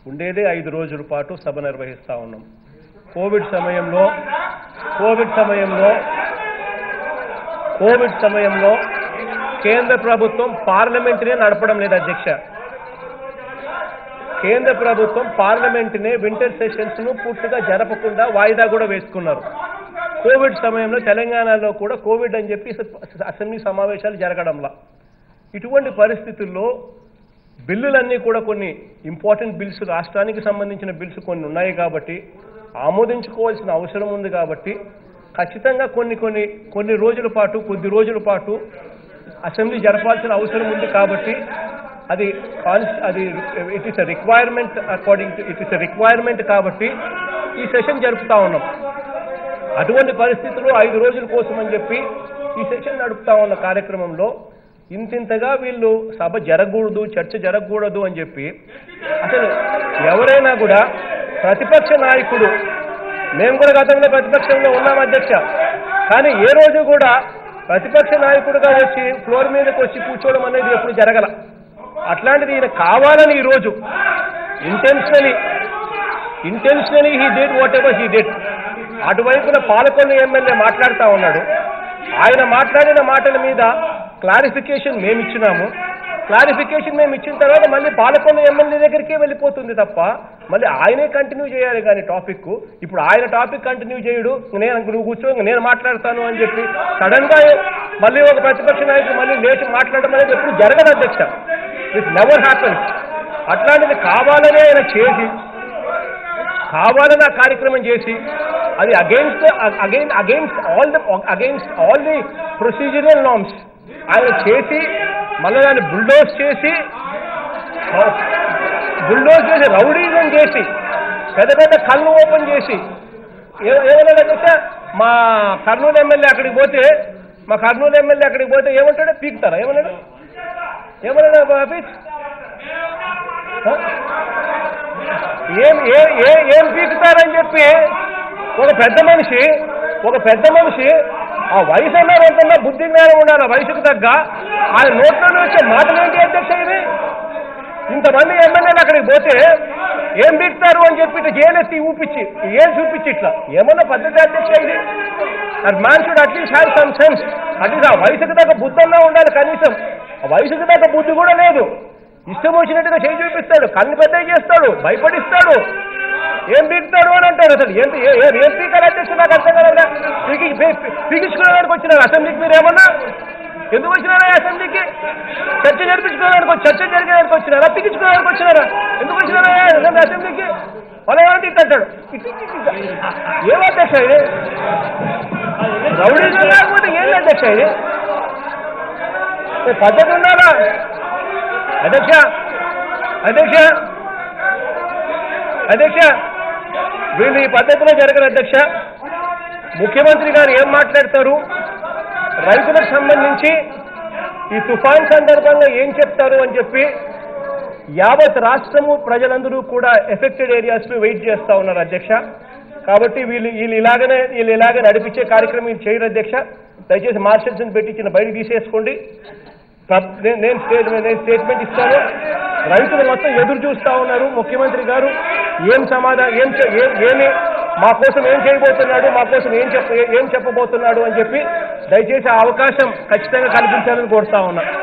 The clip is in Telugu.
ఉండేదే ఐదు రోజుల పాటు సభ నిర్వహిస్తా ఉన్నాం కోవిడ్ సమయంలో కోవిడ్ సమయంలో కోవిడ్ సమయంలో కేంద్ర ప్రభుత్వం పార్లమెంటునే నడపడం లేదు అధ్యక్ష కేంద్ర ప్రభుత్వం పార్లమెంటునే వింటర్ సెషన్స్ ను పూర్తిగా జరపకుండా వాయిదా కూడా వేసుకున్నారు కోవిడ్ సమయంలో తెలంగాణలో కూడా కోవిడ్ అని చెప్పి అసెంబ్లీ సమావేశాలు జరగడంలా ఇటువంటి పరిస్థితుల్లో బిల్లులన్నీ కూడా కొన్ని ఇంపార్టెంట్ బిల్స్ రాష్ట్రానికి సంబంధించిన బిల్స్ కొన్ని ఉన్నాయి కాబట్టి ఆమోదించుకోవాల్సిన అవసరం ఉంది కాబట్టి ఖచ్చితంగా కొన్ని కొన్ని కొన్ని రోజుల పాటు కొద్ది రోజుల పాటు అసెంబ్లీ జరపాల్సిన అవసరం ఉంది కాబట్టి అది కాన్స్ అది it is a requirement according to it is a requirement కాబట్టి ఈ సెషన్ జరుపుతా ఉన్నాం అటువంటి పరిస్థితుల్లో ఐదు రోజుల కోసం అని చెప్పి ఈ సెషన్ నడుపుతా ఉన్న కార్యక్రమంలో ఇంతింతగా వీళ్ళు సభ జరగకూడదు చర్చ జరగకూడదు అని చెప్పి అసలు ఎవరైనా కూడా ప్రతిపక్ష నాయకుడు మేము కూడా గతంలో ప్రతిపక్షంలో ఉన్నాం అధ్యక్ష కానీ ఏ రోజు కూడా ప్రతిపక్ష నాయకుడుగా వచ్చి ఫ్లోర్ మీదకి వచ్చి కూర్చోవడం అనేది ఎప్పుడు జరగల అట్లాంటిది ఈయన కావాలని ఈరోజు intentionally intentionally he date whatever he date అటువైపున పాలకొల్లు ఎమ్మెల్యే మాట్లాడుతూ ఉన్నాడు ఆయన మాట్లాడిన మాటల మీద క్లారిఫికేషన్ మేము ఇచ్చినాము క్లారిఫికేషన్ మేము ఇచ్చిన తర్వాత మళ్ళీ పాలకొల్లు ఎమ్మెల్యే దగ్గరికే వెళ్ళిపోతుంది తప్ప మళ్ళీ ఆయనే కంటిన్యూ చేయాలి కానీ టాపిక్ ఇప్పుడు ఆయన టాపిక్ కంటిన్యూ చేయడు నేను నువ్వు కూర్చో ఇంక నేను మాట్లాడతాను అని చెప్పి సడన్ గా మళ్ళీ ఒక ప్రతిపక్ష నాయకుడు మళ్ళీ లేచి మాట్లాడడం అనేది ఎప్పుడు జరగదు అధ్యక్ష ఇట్ నెవర్ హ్యాపన్స్ అట్లాంటిది కావాలనే ఆయన చేసి కావాలని ఆ కార్యక్రమం చేసి అది against again against all the against all the procedural norms ఆయన చేసి మళ్ళీ దాన్ని బుల్డోజ్ చేసి బుల్డోజ్ చేసి రౌడీజం చేసి పెద్ద పెద్ద కళ్ళు ఓపెన్ చేసి ఏ- ఏమన్నా చెప్తే మా కర్నూలు ఎమ్మెల్యే అక్కడికి పోతే మా కర్నూలు ఎమ్మెల్యే అక్కడికి పోతే ఏమంటాడు పీకుతారా ఏమన్నాడు ఏమన్నాడు ఆఫీస్ ఏం ఏ ఏ ఏం పీకుతారని చెప్పి ఒక పెద్ద మనిషి ఒక పెద్ద మనిషి ఆ వయసు అన్నారు ఎంతన్నా బుద్ధి జ్ఞానం ఉండాలి ఆ వయసుకు తగ్గ ఆయన నోట్లోనే వచ్చే మాటలు ఏంటి అధ్యక్ష ఇది ఇంతమంది ఎమ్మెల్యేలు అక్కడికి పోతే ఏం పీకుతారు అని చెప్పి ఇట్లా జైలెత్తి ఊపించి ఏం చూపించి ఇట్లా ఏమన్నా పద్ధతి అధ్యక్ష ఇది that man should at least have some sense at least ఆ వయసుకు తగ్గ బుద్ధి అన్నా ఉండాలి కనీసం ఆ వయసుకు తగ్గ బుద్ధి కూడా లేదు ఇష్టం వచ్చినట్టుగా చేయి చూపిస్తాడు కళ్ళు పెద్దవి చేస్తాడు భయపడిస్తాడు ఏం పీకుతాడు అని అంటారు అసలు ఏంటి ఏ- ఏ- ఏం పీకాలి అధ్యక్షుడు నాకు అర్థం కదా పీకి పీకించుకోవడానికి వచ్చినారు అసెంబ్లీకి మీరు ఏమన్నా ఎందుకు వచ్చినారా ఈ అసెంబ్లీకి చర్చ జరిపించుకోవడానికి వచ్చి- చర్చ జరిగేదానికి వచ్చినారా పీకించుకోవడానికి వచ్చినారా ఎందుకు వచ్చినారా అసెంబ్లీ అసెంబ్లీకి వాళ్ళు ఏమంటే ఇట్లా అంటాడు ఇటు- ఇటు- ఇటు. ఏం అధ్యక్ష ఇది రౌడీజం లేకపోతే ఏం అధ్యక్ష ఇది ఓ పద్ధతి ఉండాలా అధ్యక్ష అధ్యక్ష అధ్యక్ష వీళ్ళు ఈ పద్ధతిలో జరగరు అధ్యక్ష ముఖ్యమంత్రి గారు ఏం మాట్లాడతారు రైతులకు సంబంధించి ఈ తుఫాన్ సందర్భంగా ఏం చెప్తారు అని చెప్పి యావత్ రాష్ట్రము ప్రజలందరూ కూడా ఎఫెక్టెడ్ ఏరియాస్ లో వెయిట్ చేస్తా ఉన్నారు అధ్యక్ష కాబట్టి వీళ్ళు వీళ్ళు ఇలాగనే వీళ్ళు ఇలాగే నడిపించే కార్యక్రమం వీళ్ళు చేయరు అధ్యక్ష దయచేసి మార్షల్స్ పెట్టించిన బయట తీసేసుకోండి ప్ర- నేను నేను స్టేట్మెంట్ నేను స్టేట్మెంట్ ఇస్తాను రైతులు మొత్తం ఎదురు చూస్తా ఉన్నారు ముఖ్యమంత్రి గారు ఏం సమాధానం ఏం చె- ఏ- ఏమి మా కోసం ఏం చేయబోతున్నాడు మా కోసం ఏం చెప్ప ఏం చెప్పబోతున్నాడు అని చెప్పి దయచేసి ఆ అవకాశం ఖచ్చితంగా కల్పించాలని కోరుతా ఉన్నా